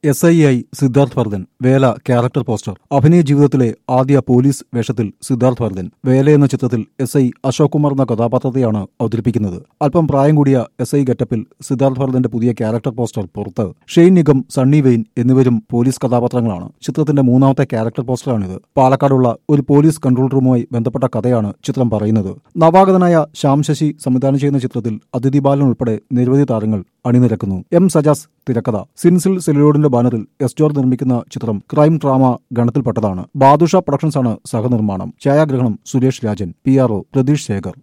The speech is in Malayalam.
എസ് ഐ ആയി സിദ്ധാർത്ഥ് വർദ്ധൻ വേല ക്യാരക്ടർ പോസ്റ്റർ അഭിനയ ജീവിതത്തിലെ ആദ്യ പോലീസ് വേഷത്തിൽ സിദ്ധാർത്ഥ് വർദ്ധൻ വേല എന്ന ചിത്രത്തിൽ എസ് ഐ അശോക് കുമാർ എന്ന കഥാപാത്രത്തെയാണ് അവതരിപ്പിക്കുന്നത് അല്പം പ്രായം കൂടിയ എസ് ഐ ഗെറ്റപ്പിൽ സിദ്ധാർത്ഥ് വർദ്ധന്റെ പുതിയ ക്യാരക്ടർ പോസ്റ്റർ പുറത്ത് ഷെയ്ൻ നിഗം സണ്ണി വെയിൻ എന്നിവരും പോലീസ് കഥാപാത്രങ്ങളാണ് ചിത്രത്തിന്റെ മൂന്നാമത്തെ ക്യാരക്ടർ പോസ്റ്ററാണിത് പാലക്കാടുള്ള ഒരു പോലീസ് കൺട്രോൾ റൂമുമായി ബന്ധപ്പെട്ട കഥയാണ് ചിത്രം പറയുന്നത് നവാഗതനായ ശ്യാം ശശി സംവിധാനം ചെയ്യുന്ന ചിത്രത്തിൽ അതിഥി ബാലൻ ഉൾപ്പെടെ നിരവധി താരങ്ങൾ അണിനിരക്കുന്നു എം സജാസ് തിരക്കഥ സിൻസിൽ സെലിലോഡിന്റെ ബാനറിൽ എസ് ജോർജ് നിർമ്മിക്കുന്ന ചിത്രം ക്രൈം ഡ്രാമ ഗണത്തിൽപ്പെട്ടതാണ് ബാദുഷ പ്രൊഡക്ഷൻസ് ആണ് സഹനിർമ്മാണം ഛായാഗ്രഹണം Suresh Rajan P R O Pratheesh Shekhar